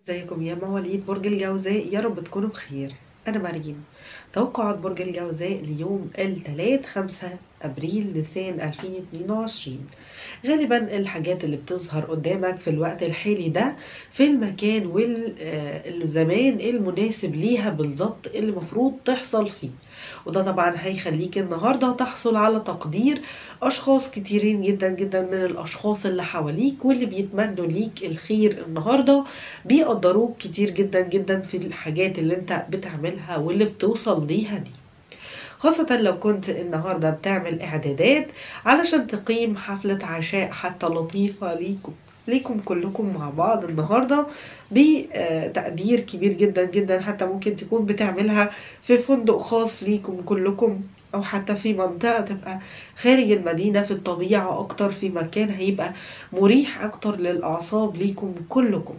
ازيكم يا مواليد برج الجوزاء يا رب تكونوا بخير أنا مريم توقعات برج الجوزاء ليوم الثلاث خمسة أبريل نيسان 2022 غالبا الحاجات اللي بتظهر قدامك في الوقت الحالي ده في المكان والزمان المناسب ليها بالظبط اللي المفروض تحصل فيه وده طبعا هيخليك النهاردة تحصل على تقدير أشخاص كتيرين جدا جدا من الأشخاص اللي حواليك واللي بيتمنوا ليك الخير النهاردة بيقدروك كتير جدا جدا في الحاجات اللي انت بتعملها واللي بتوصل ليها دي خاصة لو كنت النهاردة بتعمل إعدادات علشان تقيم حفلة عشاء حتى لطيفة ليكم ليكم كلكم مع بعض النهاردة بتقدير كبير جدا جدا حتى ممكن تكون بتعملها في فندق خاص ليكم كلكم أو حتى في منطقة تبقى خارج المدينة في الطبيعة أكتر في مكان هيبقى مريح أكتر للأعصاب ليكم كلكم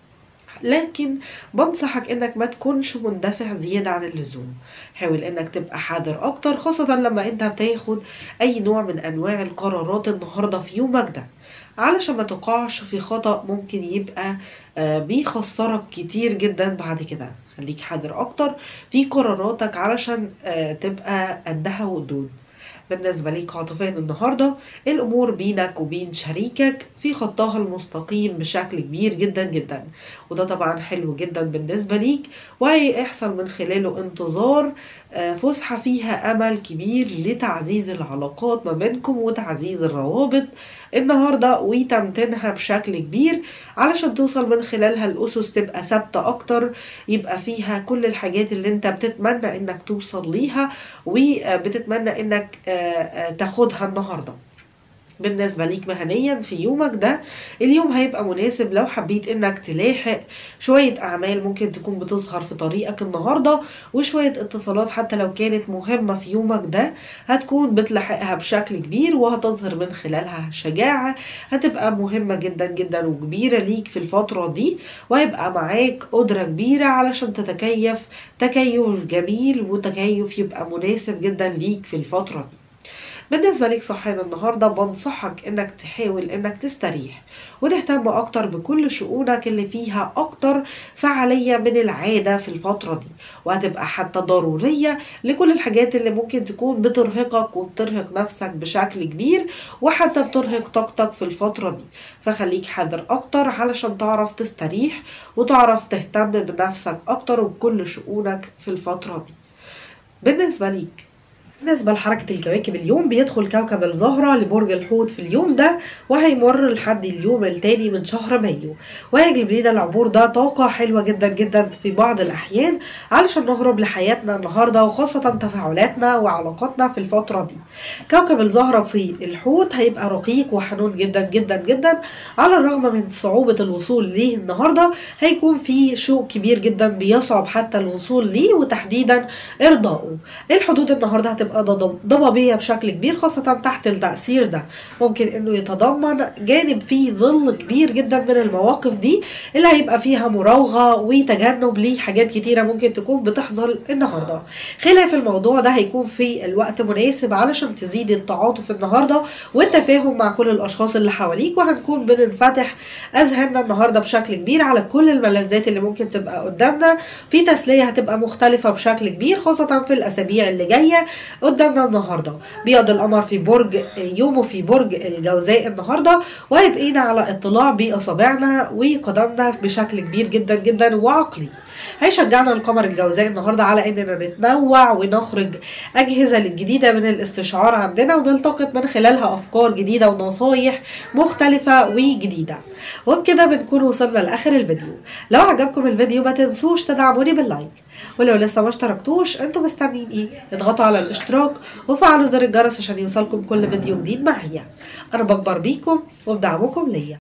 لكن بنصحك انك ما تكونش مندفع زيادة عن اللزوم حاول انك تبقى حذر اكتر خاصة لما انت بتاخد اي نوع من انواع القرارات النهاردة في يومك ده علشان ما تقعش في خطأ ممكن يبقى بيخسرك كتير جدا بعد كده خليك حذر اكتر في قراراتك علشان تبقى قدها وقدود بالنسبة ليك عاطفيا النهاردة الأمور بينك وبين شريكك في خطها المستقيم بشكل كبير جدا جدا وده طبعا حلو جدا بالنسبة ليك وهيحصل من خلاله انتظار فسحة فيها أمل كبير لتعزيز العلاقات ما بينكم وتعزيز الروابط النهاردة وتمتينها بشكل كبير علشان توصل من خلالها الأسس تبقى ثابتة أكتر يبقى فيها كل الحاجات اللي انت بتتمنى انك توصل ليها وبتتمنى انك تاخدها النهارده بالنسبة ليك مهنيا في يومك ده اليوم هيبقى مناسب لو حبيت انك تلاحق شوية اعمال ممكن تكون بتظهر في طريقك النهاردة وشوية اتصالات حتى لو كانت مهمة في يومك ده هتكون بتلاحقها بشكل كبير وهتظهر من خلالها شجاعة هتبقى مهمة جدا جدا وكبيرة ليك في الفترة دي وهيبقى معاك قدرة كبيرة علشان تتكيف تكيف جميل وتكيف يبقى مناسب جدا ليك في الفترة دي بالنسبة ليك صحيان النهاردة بنصحك انك تحاول انك تستريح وتهتم اكتر بكل شؤونك اللي فيها اكتر فعالية من العادة في الفترة دي وهتبقى حتى ضرورية لكل الحاجات اللي ممكن تكون بترهقك وبترهق نفسك بشكل كبير وحتى بترهق طاقتك في الفترة دي فخليك حذر اكتر علشان تعرف تستريح وتعرف تهتم بنفسك اكتر وبكل شؤونك في الفترة دي بالنسبة ليك بالنسبة لحركة الكواكب اليوم بيدخل كوكب الزهرة لبرج الحوت في اليوم ده وهيمر لحد اليوم التاني من شهر مايو وهيجلب لنا العبور ده طاقة حلوة جدا جدا في بعض الأحيان علشان نهرب لحياتنا النهاردة وخاصة تفاعلاتنا وعلاقاتنا في الفترة دي كوكب الزهرة في الحوت هيبقى رقيق وحنون جدا جدا جدا على الرغم من صعوبة الوصول ليه النهاردة هيكون في شوق كبير جدا بيصعب حتى الوصول ليه وتحديدا إرضائه الحدود النهاردة هتبقى تبقى ضبابية بشكل كبير خاصة تحت التأثير ده ممكن انه يتضمن جانب فيه ظل كبير جدا من المواقف دي اللي هيبقى فيها مراوغة وتجنب لحاجات كتيرة ممكن تكون بتحصل النهاردة خلاف الموضوع ده هيكون في الوقت مناسب علشان تزيد التعاطف النهاردة والتفاهم مع كل الأشخاص اللي حواليك وهنكون بننفتح أذهاننا النهاردة بشكل كبير على كل الملذات اللي ممكن تبقى قدامنا في تسلية هتبقى مختلفة بشكل كبير خاصة في الأسابيع اللي جاية قدامنا النهارده بيقضي القمر في برج يومه في برج الجوزاء النهارده وهيبقينا على اطلاع باصابعنا وقدمنا بشكل كبير جدا جدا وعقلي هيشجعنا القمر الجوزاء النهارده على اننا نتنوع ونخرج اجهزه الجديده من الاستشعار عندنا ونلتقط من خلالها افكار جديده ونصايح مختلفه وجديده وبكده بنكون وصلنا لاخر الفيديو لو عجبكم الفيديو ما تنسوش تدعموني باللايك ولو لسه ما اشتركتوش انتوا مستنيين ايه اضغطوا على الاشتراك وفعلوا زر الجرس عشان يوصلكم كل فيديو جديد معايا انا بكبر بيكم وبدعمكم ليا